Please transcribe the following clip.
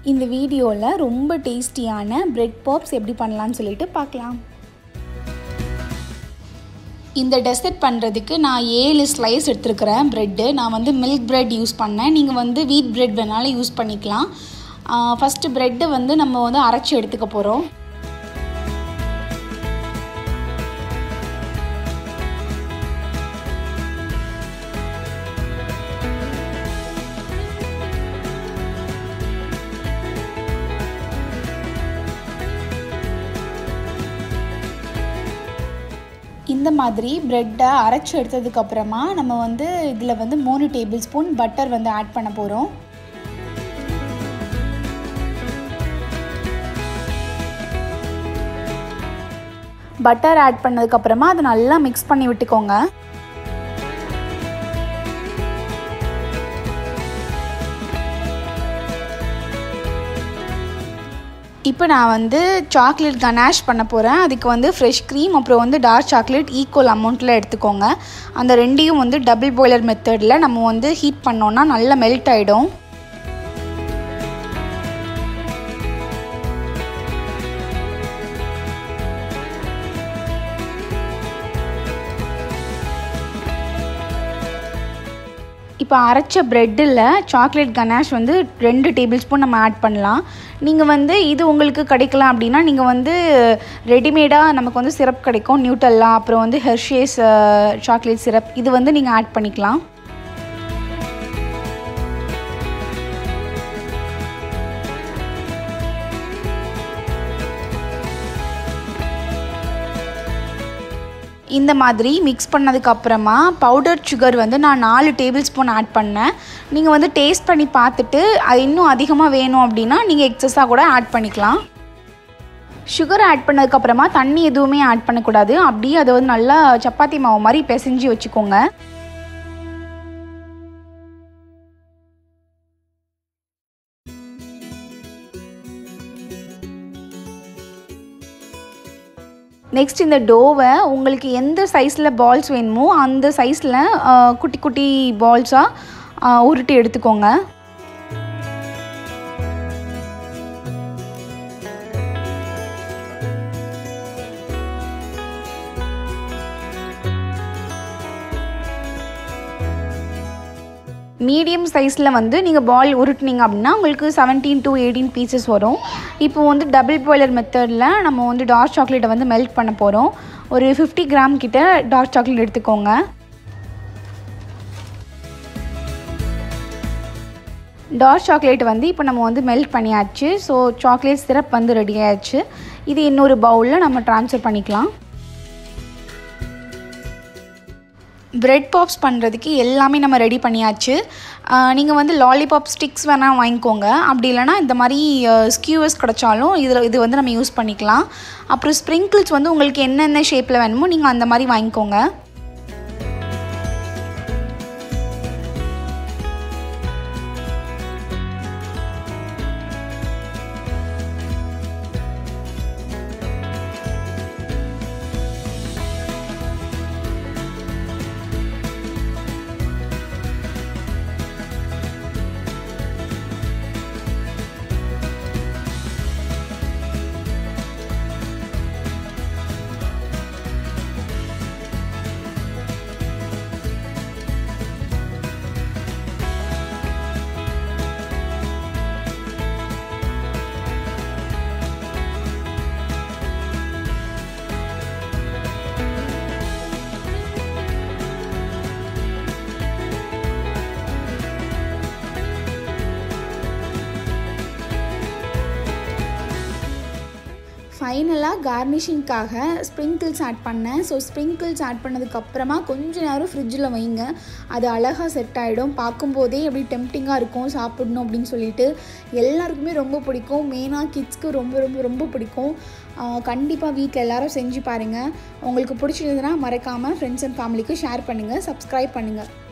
இந்த வீடியோவில் ரொம்ப டேஸ்டியான பிரெட் பாப்ஸ் எப்படி பண்ணலான்னு சொல்லிட்டு பார்க்கலாம் இந்த டெசர்ட் பண்ணுறதுக்கு நான் ஏழு ஸ்லைஸ் எடுத்துருக்கிறேன் ப்ரெட்டு நான் வந்து மில்க் ப்ரெட் யூஸ் பண்ணேன் நீங்கள் வந்து வீட் ப்ரெட் வேணாலும் யூஸ் பண்ணிக்கலாம் ஃபஸ்ட்டு ப்ரெட்டை வந்து நம்ம வந்து அரைச்சி எடுத்துக்க போகிறோம் இந்த மாதிரி ப்ரெட்டை அரைச்சி எடுத்ததுக்கப்புறமா நம்ம வந்து இதில் வந்து மூணு டேபிள் ஸ்பூன் பட்டர் வந்து ஆட் பண்ண போகிறோம் பட்டர் ஆட் பண்ணதுக்கப்புறமா அதை நல்லா மிக்ஸ் பண்ணி விட்டுக்கோங்க இப்போ நான் வந்து சாக்லேட் கனாஷ் பண்ண போகிறேன் அதுக்கு வந்து ஃப்ரெஷ் க்ரீம் அப்புறம் வந்து டார்க் சாக்லேட் ஈக்குவல் அமௌண்ட்டில் எடுத்துக்கோங்க அந்த ரெண்டையும் வந்து டபுள் பாய்லர் மெத்தடில் நம்ம வந்து ஹீட் பண்ணோன்னா நல்லா மெல்ட் ஆகிடும் இப்போ அரைச்ச ப்ரெட்டில் சாக்லேட் கனாஷ் வந்து ரெண்டு டேபிள் ஸ்பூன் நம்ம ஆட் பண்ணலாம் நீங்கள் வந்து இது உங்களுக்கு கிடைக்கலாம் அப்படின்னா நீங்கள் வந்து ரெடிமேடாக நமக்கு வந்து சிரப் கிடைக்கும் நியூட்டல்லா அப்புறம் வந்து ஹெர்ஷேஸ் சாக்லேட் சிரப் இது வந்து நீங்கள் ஆட் பண்ணிக்கலாம் இந்த மாதிரி மிக்ஸ் பண்ணதுக்கப்புறமா பவுடர் சுகர் வந்து நான் நாலு டேபிள் ஸ்பூன் ஆட் பண்ணேன் நீங்கள் வந்து டேஸ்ட் பண்ணி பார்த்துட்டு அது இன்னும் அதிகமாக வேணும் அப்படின்னா நீங்கள் எக்ஸஸாக கூட ஆட் பண்ணிக்கலாம் சுகர் ஆட் பண்ணதுக்கப்புறமா தண்ணி எதுவுமே ஆட் பண்ணக்கூடாது அப்படியே அதை வந்து நல்லா சப்பாத்தி மாவு மாதிரி பிசைஞ்சு வச்சுக்கோங்க நெக்ஸ்ட் இந்த டோவை உங்களுக்கு எந்த சைஸில் பால்ஸ் வேணுமோ அந்த சைஸில் குட்டி குட்டி பால்ஸாக உருட்டி எடுத்துக்கோங்க மீடியம் சைஸில் வந்து நீங்கள் பால் உருட்டினீங்க அப்படின்னா உங்களுக்கு செவன்டீன் டு எயிட்டீன் பீசஸ் வரும் இப்போ வந்து டபுள் பாய்லர் மெத்தடில் நம்ம வந்து டார்க் சாக்லேட்டை வந்து மெல்ட் பண்ண போகிறோம் ஒரு ஃபிஃப்டி கிராம் கிட்ட டார்க் சாக்லேட் எடுத்துக்கோங்க டார்க் சாக்லேட் வந்து இப்போ நம்ம வந்து மெல்ட் பண்ணியாச்சு ஸோ சாக்லேட் சிரப் வந்து ரெடி ஆயாச்சு இது இன்னொரு பவுலில் நம்ம ட்ரான்ஸ்ஃபர் பண்ணிக்கலாம் ப்ரெட் பாப்ஸ் பண்ணுறதுக்கு எல்லாமே நம்ம ரெடி பண்ணியாச்சு நீங்கள் வந்து லாலிபாப் ஸ்டிக்ஸ் வேணால் வாங்கிக்கோங்க அப்படி இல்லைனா இந்த மாதிரி ஸ்கியூவர்ஸ் கிடச்சாலும் இதில் இது வந்து நம்ம யூஸ் பண்ணிக்கலாம் அப்புறம் ஸ்ப்ரிங்கிள்ஸ் வந்து உங்களுக்கு என்னென்ன ஷேப்பில் வேணுமோ நீங்கள் அந்த மாதிரி வாங்கிக்கோங்க ஃபைனலாக கார்னிஷிங்க்காக ஸ்ப்ரிங்கிள்ஸ் ஆட் பண்ணேன் ஸோ ஸ்ப்ரிங்கிள்ஸ் ஆட் பண்ணதுக்கப்புறமா கொஞ்ச நேரம் ஃப்ரிட்ஜில் வைங்க அது அழகாக செட் ஆகிடும் பார்க்கும்போதே எப்படி டெம்டிங்காக இருக்கும் சாப்பிடணும் அப்படின்னு சொல்லிட்டு எல்லாருக்குமே ரொம்ப பிடிக்கும் மெயினாக கிட்ஸ்க்கு ரொம்ப ரொம்ப ரொம்ப பிடிக்கும் கண்டிப்பாக வீட்டில் எல்லோரும் செஞ்சு பாருங்கள் உங்களுக்கு பிடிச்சிருந்ததுன்னா மறக்காமல் ஃப்ரெண்ட்ஸ் அண்ட் ஃபேமிலிக்கு ஷேர் பண்ணுங்கள் சப்ஸ்கிரைப் பண்ணுங்கள்